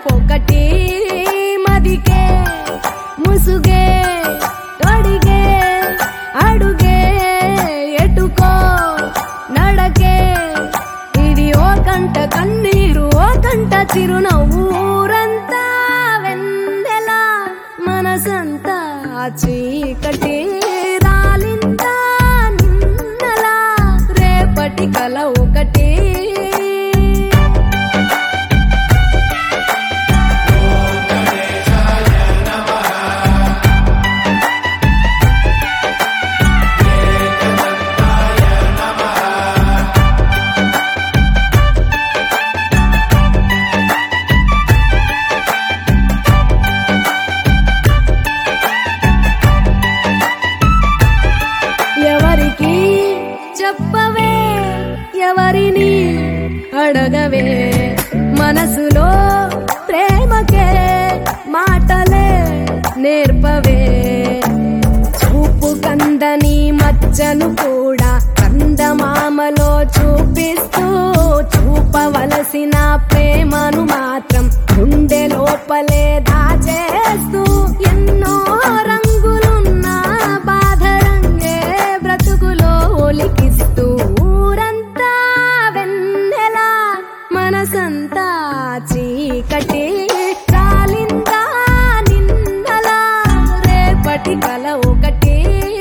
తలపొకటి మదికే ముసుగే తొడిగే అడుగే ఎటుకో నడకే ఇది ఓ కంట కన్నీరు ఓ కంట చిరునవ్వు ఊరంతా వెన్నెల మనసంతా చీకటి రాలిందా నిన్నలా రేపటి కల ఒకటి ఎవరికి చెప్పవే ఎవరిని అడగవే మనసులో ప్రేమకే మాటలే నేర్పవే చూపు కందని మచ్చను కూడా కందమామలో చూపిస్తూ చూపవలసిన ప్రేమను మాత్రం గుండె లోపలే దాచేస్తూ ఎన్నో రంగులున్న బాధ రంగే బ్రతుకులో ఒలికిస్తూ ఊరంతా వెన్నెల మనసంతా చీకటి కాలిందా నిన్నలా రేపటి కల ఒకటి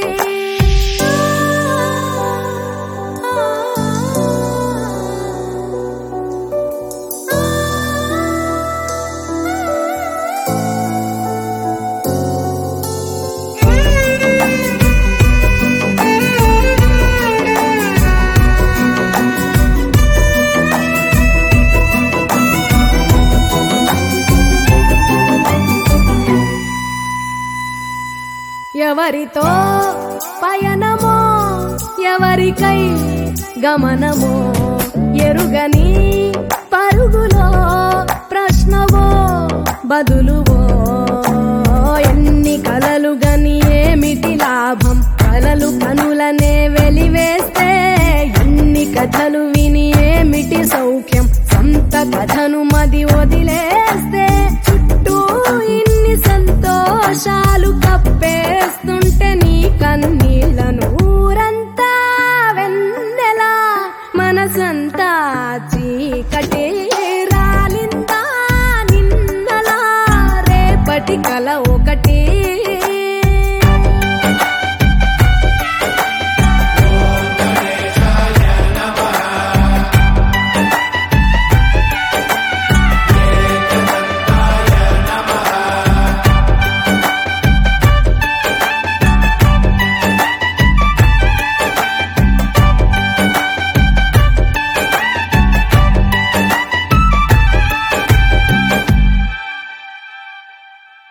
ఎవరితో పయనమో ఎవరికై గమనమో ఎరుగని పరుగులో ప్రశ్నవో బదులువో ఎన్ని కలలు గని ఏమిటి లాభం కలలు కనులనే వెలివేస్తే ఎన్ని కథలు విని ఏమిటి సౌఖ్యం సొంత కథను మది వదిలేస్తే చుట్టూ ఇన్ని సంతోషాలు కప్పేస్తుంటే నీ కన్నీళ్లను ఊరంతా వెన్నెల మనసంతా చీకటి రాలిందా నిన్నలా రేపటి కల